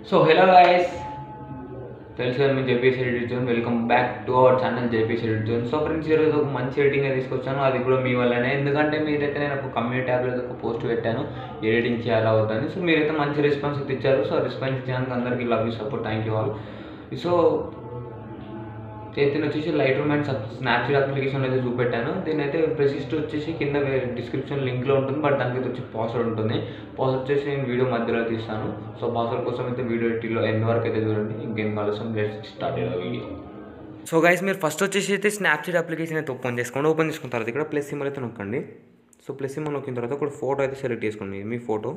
so hello guys తెలుసు కదా మీ JPS edit zone welcome back to our channel JPS edit zone so friends ఈరోజు ఒక మంచి ఎడిటింగ్ తీసుకొచ్చాను అది కూడా మీ వల్లనే ఎందుకంటే మీరైతే నేను ఒక కమ్యూనిటీ ట్యాబ్లో ఒక పోస్ట్ పెట్టాను ఎడిటింగ్ చేయాలా అవుతుంది సో మీరైతే మంచి రెస్పాన్స్ అయితే ఇచ్చారు సో రెస్పాన్స్ ఇచ్చినందుకు అందరికీ love you support thank you all so చేతిని వచ్చేసి Lightroom and Snapchat application అయితే చూపెట్టాను దీని అయితే ప్రెసిస్ట్ వచ్చేసి కింద డిస్క్రిప్షన్ లింక్లో ఉంటుంది బట్ దానికి అయితే వచ్చి పాస్వర్డ్ ఉంటుంది పాస్వర్డ్ వచ్చేసి నేను వీడియో మధ్యలో తీస్తాను సో పాస్వర్డ్ కోసం అయితే వీడియో ఎడిట్లో ఎండ్ వరకు అయితే చూడండి ఇంకేం కాలుస్తాం let's start video so guys మీరు ఫస్ట్ వచ్చేసి అయితే స్నాప్చాట్ అప్లికేషన్ అయితే ఓపెన్ చేసుకోండి ఓపెన్ చేసుకున్న తర్వాత ఇక్కడ ప్లస్ సింబల్ అయితే నొక్కండి సో ప్లస్ సింబల్ నొక్కిన తర్వాత ఒక ఫోటో అయితే సెలెక్ట్ చేసుకోండి మీ ఫోటో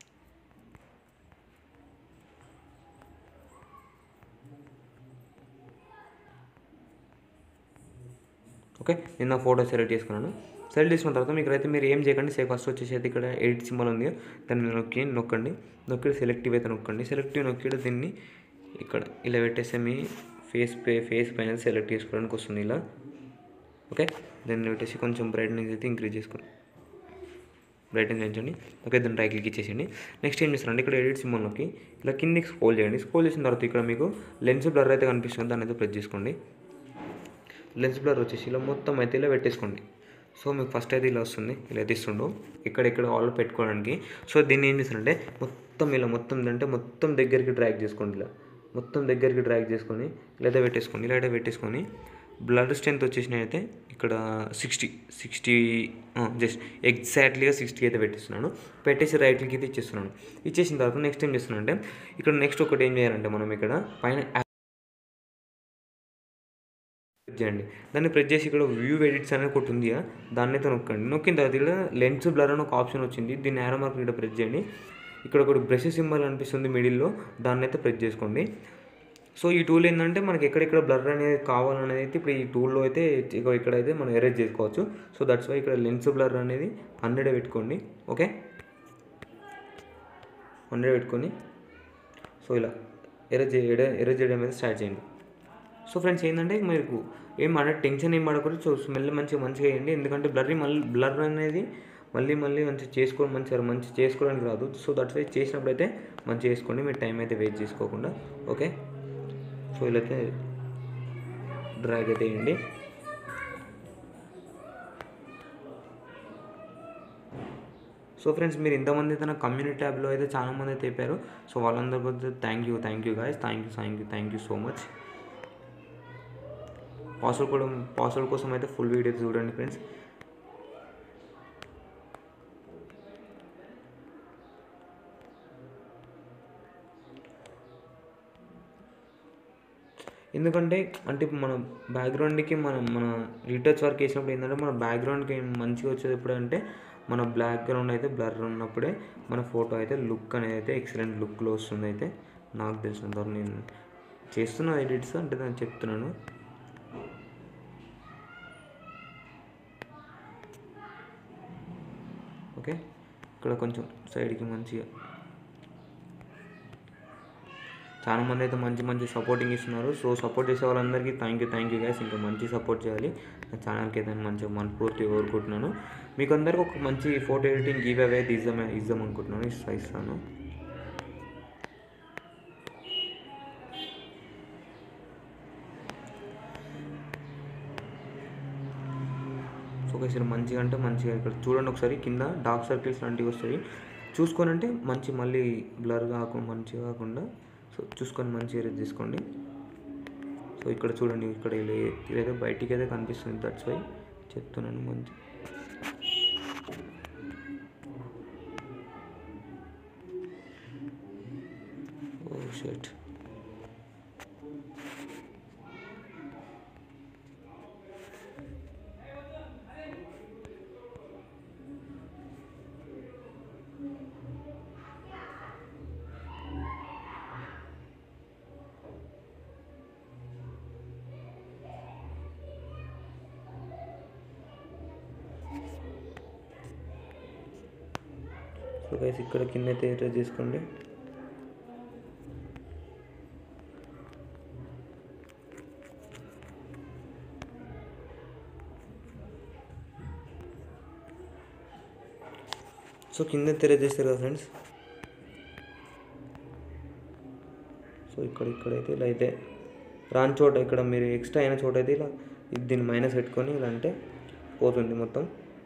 ఓకే నేను నా ఫోటో సెలెక్ట్ చేసుకున్నాను సెలెక్ట్ చేసుకున్న తర్వాత మీకు అయితే మీరు ఏం చేయకండి సేఫ్ ఫస్ట్ వచ్చేసి అయితే ఇక్కడ ఎడిట్ సింబల్ ఉంది దాన్ని మీరు నొక్కి నొక్కండి నొక్కి సెలెక్టివ్ అయితే నొక్కండి సెలెక్టివ్ నొక్కి దీన్ని ఇక్కడ ఇలా పెట్టేస్తే మీ ఫేస్ పే ఫేస్ పైన సెలెక్ట్ చేసుకోవడానికి వస్తుంది ఇలా ఓకే దాన్ని పెట్టేసి కొంచెం బ్రైట్నెస్ అయితే ఇంక్రీజ్ చేసుకోండి బ్రైట్నెస్ పెంచండి ఓకే దాన్ని రైట్ క్లిక్ ఇచ్చేసండి నెక్స్ట్ ఏం చేస్తారంటే ఇక్కడ ఎడిట్ సింబల్ నొక్కి ఇలా కిందికి స్క్రోల్ చేయండి స్క్రోల్ చేసిన తర్వాత ఇక్కడ మీకు లెన్స్ బ్లర్ అయితే కనిపిస్తుంది దాన్ని అయితే ప్రెస్ చేసుకోండి లెన్స్ బ్లర్ వచ్చేసి ఇలా మొత్తం అయితే ఇలా పెట్టేసుకోండి సో మీకు ఫస్ట్ అయితే ఇలా వస్తుంది ఇలా తీస్తుండు ఇక్కడెక్కడ ఆల్ పెట్టుకోవడానికి సో దీన్ని ఏం చేస్తారంటే మొత్తం ఇలా మొత్తం అంటే మొత్తం దగ్గరికి డ్రాగ్ చేసుకోండి ఇలా మొత్తం దగ్గరికి డ్రాగ్ చేసుకొని ఇలా అయితే పెట్టేసుకోండి ఇలా అయితే పెట్టేసుకొని బ్లడ్ స్ట్రెంత్ వచ్చేసి అయితే ఇక్కడ సిక్స్టీ సిక్స్టీ జస్ట్ ఎగ్జాక్ట్లీగా సిక్స్టీ అయితే పెట్టేస్తున్నాను పెట్టేసి రైట్లకి అయితే ఇచ్చేస్తున్నాను ఇచ్చేసిన తర్వాత నెక్స్ట్ ఏం చేస్తున్నాను అంటే ఇక్కడ నెక్స్ట్ ఒకటి ఏం చేయాలంటే మనం ఇక్కడ పైన ప్రెస్ చేయండి దాన్ని ప్రెస్ చేసి ఇక్కడ వ్యూ ఎడిట్స్ అనేది ఒకటి ఉంది కదా, దాన్ని అయితే నొక్కండి నొక్కిన తర్వాత ఇక్కడ లెన్స్ బ్లర్ అని ఒక ఆప్షన్ వచ్చింది దీన్ని యారో మార్క్ ఇక్కడ ప్రెస్ చేయండి ఇక్కడ ఒకటి బ్రష్ సింబల్ అనిపిస్తుంది మిడిల్లో దాన్ని అయితే ప్రెస్ చేసుకోండి సో ఈ టూల్ ఏంటంటే మనకి ఎక్కడెక్కడ బ్లర్ అనేది కావాలనేది అయితే ఇప్పుడు ఈ టూల్లో అయితే ఇక ఇక్కడైతే మనం ఎరేజ్ చేసుకోవచ్చు సో దట్స్ వై ఇక్కడ లెన్స్ బ్లర్ అనేది హండ్రెడ్ పెట్టుకోండి ఓకే హండ్రెడ్ పెట్టుకొని సో ఇలా ఎరేజ్ చేయడం ఎరేజ్ చేయడం అనేది స్టార్ట్ చేయండి సో ఫ్రెండ్స్ ఏంటంటే మీకు ఏం అన్న టెన్షన్ ఏం పడకూడదు సో స్మెల్ మంచిగా మంచిగా వేయండి ఎందుకంటే బ్లర్ మళ్ళీ బ్లర్ అనేది మళ్ళీ మళ్ళీ మంచిగా చేసుకోవడం మంచిగా మంచి చేసుకోవడానికి రాదు సో దట్స్ వై చేసినప్పుడు అయితే మంచిగా చేసుకోండి మీరు టైం అయితే వేస్ట్ చేసుకోకుండా ఓకే సో ఇలా అయితే డ్రాగ్ అయితే వేయండి సో ఫ్రెండ్స్ మీరు ఇంతమంది అయితే నా కమ్యూనిటీ ట్యాబ్లో అయితే చాలా మంది అయితే చెప్పారు సో వాళ్ళందరికీ thank you thank you guys thank you thank you thank you so much password కూడా పాస్వర్డ్ కోసం అయితే ఫుల్ వీడియో చూడండి ఫ్రెండ్స్ ఎందుకంటే అంటే ఇప్పుడు మన బ్యాక్గ్రౌండ్కి మనం మన రీటచ్ వర్క్ వేసినప్పుడు ఏంటంటే మన బ్యాక్గ్రౌండ్కి మంచిగా వచ్చేది ఎప్పుడు అంటే మన బ్యాక్గ్రౌండ్ అయితే బ్లర్ ఉన్నప్పుడే మన ఫోటో అయితే లుక్ అనేది అయితే ఎక్సలెంట్ లుక్లో వస్తుంది అయితే నాకు తెలిసినంత వరకు నేను చేస్తున్న ఎడిట్స్ అంటే నేను చెప్తున్నాను ఓకే ఇక్కడ కొంచెం సైడ్కి మంచిగా చాలా మంది అయితే మంచి మంచి సపోర్టింగ్ ఇస్తున్నారు సో సపోర్ట్ చేసే వాళ్ళందరికీ thank you thank you guys ఇంకా మంచి సపోర్ట్ చేయాలి నా ఛానల్కి అయితే మంచిగా మనస్ఫూర్తిగా కోరుకుంటున్నాను మీకు అందరికి ఒక మంచి ఫోటో ఎడిటింగ్ గివ్ అవే అయితే ఇద్దాం ఇద్దాం అనుకుంటున్నాను ఇస్తా ఇస్తాను సో ఒకసారి మంచిగా అంటే మంచిగా ఇక్కడ చూడండి ఒకసారి కింద డార్క్ సర్కిల్స్ లాంటివి వస్తాయి చూసుకొని అంటే మంచి మళ్ళీ బ్లర్ కాకుండా మంచిగా కాకుండా సో చూసుకొని మంచిగా ఎరేజ్ చేసుకోండి సో ఇక్కడ చూడండి ఇక్కడ ఇలా ఇదైతే బయటికి అయితే కనిపిస్తుంది దట్స్ వై చెప్తున్నాను మంచి ఓ షర్ట్ సో గైస్ ఇక్కడ కింద అయితే ఎరేజ్ చేసుకోండి సో కింద తెర చేస్తారు కదా ఫ్రెండ్స్ సో ఇక్కడ ఇక్కడైతే ఇలా అయితే రాని చోట ఇక్కడ మీరు ఎక్స్ట్రా అయిన చోట అయితే ఇలా ఇది దీన్ని మైనస్ పెట్టుకొని ఇలా అంటే పోతుంది మొత్తం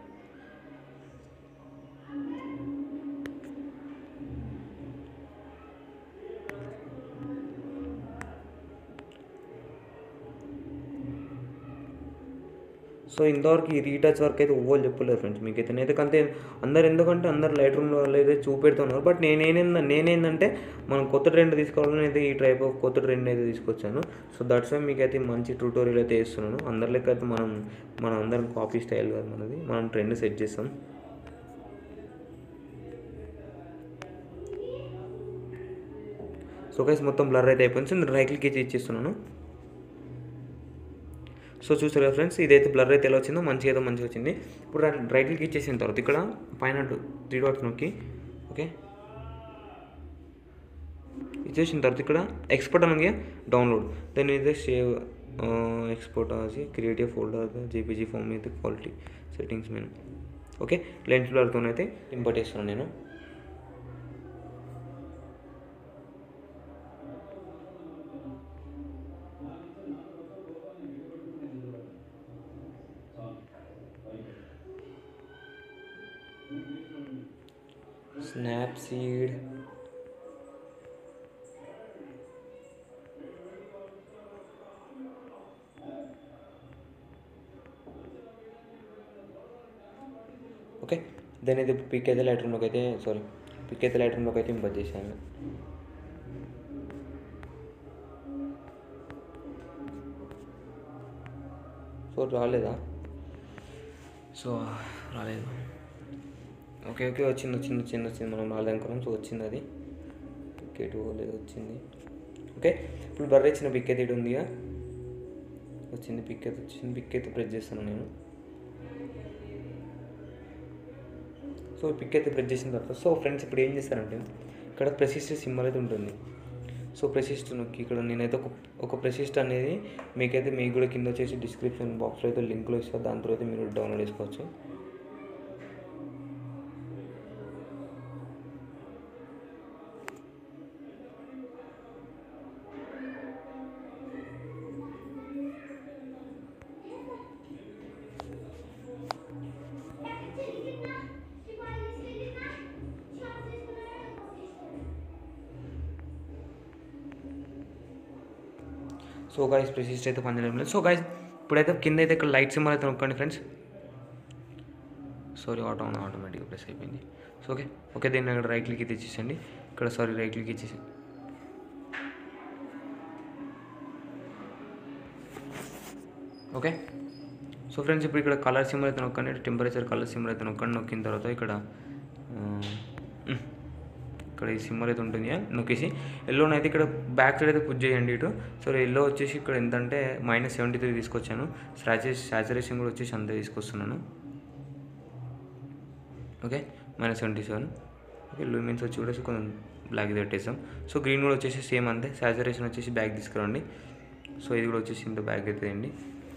సో ఇంతవరకు ఈ రీటచ్ వర్క్ అయితే ఎవ్వరు చెప్పలేదు ఫ్రెండ్స్ మీకు అయితే నేనైతే కంటే అందరు ఎందుకంటే అందరు లైట్ రూమ్లో వాళ్ళు అయితే చూపెడుతున్నారు బట్ నేనేంద నేనేందంటే మనం కొత్త ట్రెండ్ తీసుకోవాలని అయితే ఈ టైప్ ఆఫ్ కొత్త ట్రెండ్ అయితే తీసుకొచ్చాను సో దట్స్ వై మీకు అయితే మంచి ట్యూటోరియల్ అయితే వేస్తున్నాను అందరి లెక్క అయితే మనం మనం అందరం కాపీ స్టైల్ కాదు మనది మనం ట్రెండ్ సెట్ చేస్తాం సో గైస్ మొత్తం బ్లర్ అయితే అయిపోయింది సో నేను రైట్ క్లిక్ ఇచ్చి ఇచ్చేస్తున్నాను సో చూసారు కదా ఫ్రెండ్స్ ఇదైతే బ్లర్ అయితే ఎలా వచ్చిందో మంచిగా ఏదో మంచిగా వచ్చింది ఇప్పుడు రైట్ క్లిక్ ఇచ్చేసిన తర్వాత ఇక్కడ పైన త్రీ డాట్స్ నొక్కి ఓకే ఇచ్చేసిన తర్వాత ఇక్కడ ఎక్స్పోర్ట్ అనగా డౌన్లోడ్ దాని అయితే సేవ్ ఎక్స్పోర్ట్ అది క్రియేటివ్ ఫోల్డర్ జేపీజీ ఫామ్ అయితే quality settings menu okay lens బ్లర్తో అయితే ఇంపోర్ట్ చేస్తున్నాను నేను స్నాప్సీడ్ ఓకే దాని అయితే పిక్ అయితే లైట్ రూమ్లోకి అయితే సారీ పిక్ అయితే లైట్ రూమ్లోకి అయితే ఇంపోర్ట్ చేశాను సో రాలేదా సో రాలేదు ఓకే ఓకే వచ్చింది వచ్చింది వచ్చింది వచ్చింది మనం రాలేదనుకున్నాం సో వచ్చింది అది ఓకే టూ లేదు వచ్చింది ఓకే ఇప్పుడు బర్ర ఇచ్చిన పిక్ అయితే ఇటు ఉందిగా వచ్చింది పిక్ అయితే వచ్చింది పిక్ అయితే ప్రెస్ చేస్తాను నేను సో పిక్ అయితే ప్రెస్ చేసిన తర్వాత సో ఫ్రెండ్స్ ఇప్పుడు ఏం చేస్తారంటే ఇక్కడ ప్రెసిస్ట్ సింబల్ అయితే ఉంటుంది సో ప్రెసిస్ట్ నొక్కి ఇక్కడ నేనైతే ఒక ఒక ప్రెసిస్ట్ అనేది మీకైతే మీకు కూడా కింద వచ్చేసి డిస్క్రిప్షన్ బాక్స్లో అయితే లింక్లో ఇస్తారు దాని తర్వాత మీరు డౌన్లోడ్ చేసుకోవచ్చు సో గైస్ ప్రెసిస్ట్ అయితే పనిచేయడం లేదు సో గైస్ ఇప్పుడైతే కింద అయితే ఇక్కడ లైట్ సింబల్ అయితే నొక్కండి ఫ్రెండ్స్ సారీ ఆటో ఆటోమేటిక్గా ప్రెస్ అయిపోయింది సో ఓకే ఓకే దీన్ని ఇక్కడ రైట్ క్లిక్ అయితే ఇచ్చేసండి ఇక్కడ సారీ రైట్ క్లిక్ ఇచ్చేసి ఓకే సో ఫ్రెండ్స్ ఇప్పుడు ఇక్కడ కలర్ సింబల్ అయితే నొక్కండి టెంపరేచర్ కలర్ సింబల్ అయితే నొక్కండి నొక్కిన తర్వాత ఇక్కడ ఆ, ఉమ్, ఇక్కడ ఈ సింబల్ అయితే ఉంటుంది నొక్కేసి ఎల్లోని అయితే ఇక్కడ బ్యాక్ సైడ్ అయితే పుష్ చేయండి ఇటు సో ఎల్లో వచ్చేసి ఇక్కడ ఎంత అంటే మైనస్ సెవెంటీ త్రీ తీసుకొచ్చాను సాచురేషన్ సాచురేషన్ కూడా వచ్చేసి అంతే తీసుకొస్తున్నాను okay minus seventy seven okay luminance వచ్చి కూడా కొంచెం బ్లాక్ పెట్టేసాం సో గ్రీన్ కూడా వచ్చేసి సేమ్ అంతే సాచురేషన్ వచ్చేసి బ్యాక్ తీసుకురండి సో ఇది కూడా వచ్చేసి ఇంత బ్యాక్ అవుతుందండి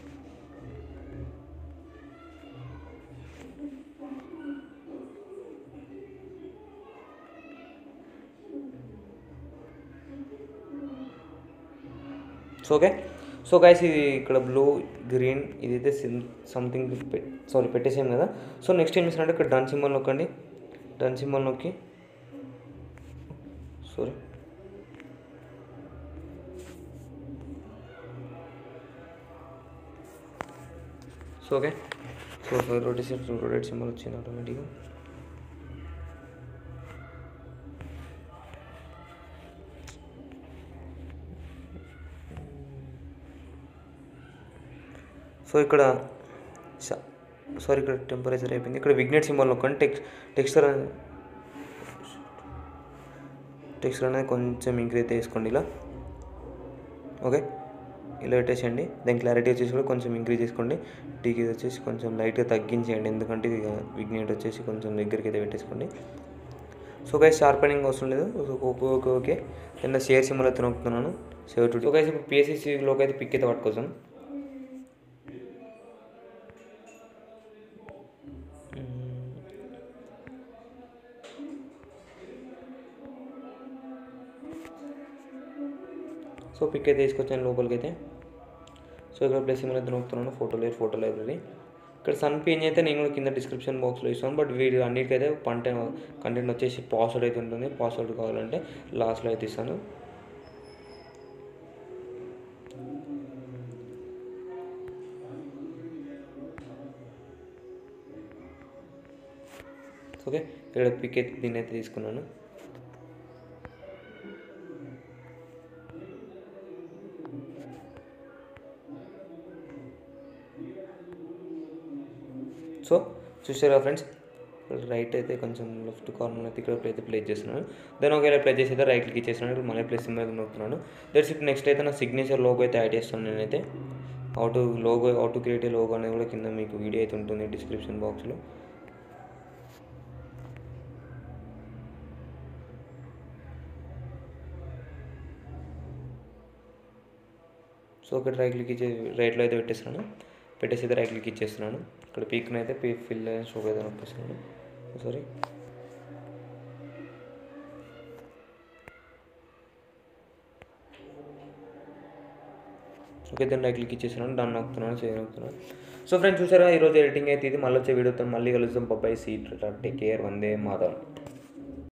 సో ఓకే సో గైస్ ఇది ఇక్కడ బ్లూ గ్రీన్ ఇదైతే సిమ్ సంథింగ్ సారీ పెట్టేసాం కదా సో నెక్స్ట్ ఏం చేసినట్టు ఇక్కడ డన్ సింబల్ నొక్కండి డన్ సింబల్ నొక్కి sorry so okay so so rotation rotate symbol వచ్చింది ఆటోమేటిక్గా సో ఇక్కడ సారీ ఇక్కడ టెంపరేచర్ అయిపోయింది ఇక్కడ విగ్నెట్ సింబల్ నొక్కండి టెక్స్ టెక్స్చర్ టెక్స్చర్ అనేది కొంచెం ఇంక్రీజ్ చేసుకోండి ఇలా ఓకే ఇలా పెట్టేసేయండి దాని క్లారిటీ వచ్చేసి కూడా కొంచెం ఇంక్రీజ్ చేసుకోండి టీకి వచ్చేసి కొంచెం లైట్గా తగ్గించేయండి ఎందుకంటే ఇది విగ్నేట్ వచ్చేసి కొంచెం దగ్గరికి అయితే పెట్టేసుకోండి సో గైస్ షార్పనింగ్ అవసరం లేదు సో ఓకే ఓకే ఓకే కింద షేర్ సింబల్ అయితే నొక్కుతున్నాను సేవ్ టు సో గైస్ ఇప్పుడు పిఎస్సిలోకి అయితే పిక్ అయితే పట్టుకోసం సో పిక్ అయితే తీసుకొచ్చాను లోపలికి అయితే సో ఇక్కడ ప్లస్ సింబల్ అయితే నొక్కుతున్నాను ఫోటో లేరు ఫోటో లైబ్రరీ ఇక్కడ సన్ పేజ్ అయితే నేను కూడా కింద డిస్క్రిప్షన్ బాక్స్లో ఇస్తాను బట్ వీడియో అన్నిటికైతే పంట కంటెంట్ వచ్చేసి పాస్వర్డ్ అయితే ఉంటుంది పాస్వర్డ్ కావాలంటే లాస్ట్లో అయితే ఇస్తాను ఓకే ఇక్కడ పిక్ అయితే దీన్ని అయితే తీసుకున్నాను సో చూసారా ఫ్రెండ్స్ రైట్ అయితే కొంచెం లెఫ్ట్ కార్నర్ అయితే ఇక్కడ అయితే ప్లేస్ చేస్తున్నాను దాని ఒకవేళ ప్లేస్ చేసి అయితే రైట్ క్లిక్ ఇచ్చేస్తున్నాను ఇప్పుడు మళ్ళీ ప్లేస్ సింబల్ నొక్కుతున్నాను దట్స్ ఇట్ నెక్స్ట్ అయితే నా సిగ్నేచర్ లోగో అయితే యాడ్ చేస్తాను నేనైతే how to logo how to create a logo అనేది కూడా కింద మీకు వీడియో అయితే ఉంటుంది డిస్క్రిప్షన్ బాక్స్లో సో ఇక్కడ రైట్ క్లిక్ ఇచ్చే రైట్లో అయితే పెట్టేస్తున్నాను పెట్టేసి అయితే రైట్ క్లిక్ ఇచ్చేస్తున్నాను ఇక్కడ పీక్ని అయితే పీ ఫిల్ షో అయితే నొక్కేస్తున్నాను సారీ ఓకే దాన్ని రైట్ క్లిక్ ఇచ్చేస్తున్నాను డన్ నొక్కుతున్నాను సేవ్ నొక్కుతున్నాను సో ఫ్రెండ్స్ చూసారా ఈరోజు ఎడిటింగ్ అయితే ఇది మళ్ళీ వచ్చే వీడియోతో మళ్ళీ కలుద్దాం బాబాయ్ సీట్ టేక్ కేర్ వందే మాధవ్